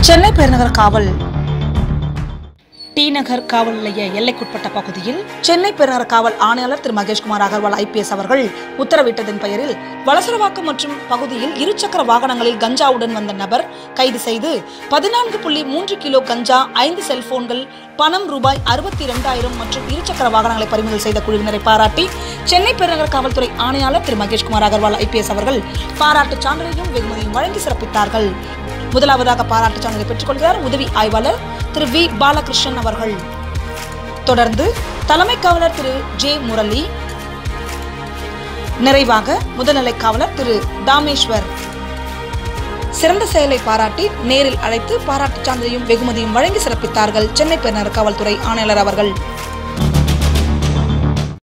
சென்னை பெருநகர் காவல் டி நகர் காவல் நிலைய எல்லைக்குட்பட்ட பகுதியில் சென்னை பெருநகர காவல் ஆணையாளர் திரு மகேஷ்குமார் அகர்வால் ஐபிஎஸ் அவர்கள் உத்தரவிட்டதன் பெயரில் வலசரவாக்கம் மற்றும் பகுதியில் இருசக்கர வாகனங்களில் கஞ்சாவுடன் வந்த நபர் கைது செய்து பதினான்கு புள்ளி மூன்று கிலோ கஞ்சா ஐந்து செல்போன்கள் பணம் ரூபாய் அறுபத்தி இரண்டாயிரம் மற்றும் இருசக்கர வாகனங்களை பறிமுதல் செய்த குழுவினரை பாராட்டி சென்னை பெருநகர காவல்துறை ஆணையாளர் திரு மகேஷ்குமார் அகர்வால் ஐபிஎஸ் அவர்கள் பாராட்டுச் சான்றிதழையும் வெகுமதியும் வழங்கி சிறப்பித்தார்கள் முதலாவதாக பாராட்டுச் சான்றிதழை பெற்றுக்கொள்கிறார் உதவி ஆய்வாளர் திரு வி பாலகிருஷ்ணன் அவர்கள் தொடர்ந்து தலைமை காவலர் திரு ஜே முரளி நிறைவாக முதுநிலை காவலர் திரு தாமேஸ்வர் சிறந்த செயலை பாராட்டி நேரில் அழைத்து பாராட்டுச் சான்றிதழையும் வெகுமதியும் வழங்கி சிறப்பித்தார்கள் சென்னை பெருநகர காவல்துறை ஆணையாளர் அவர்கள்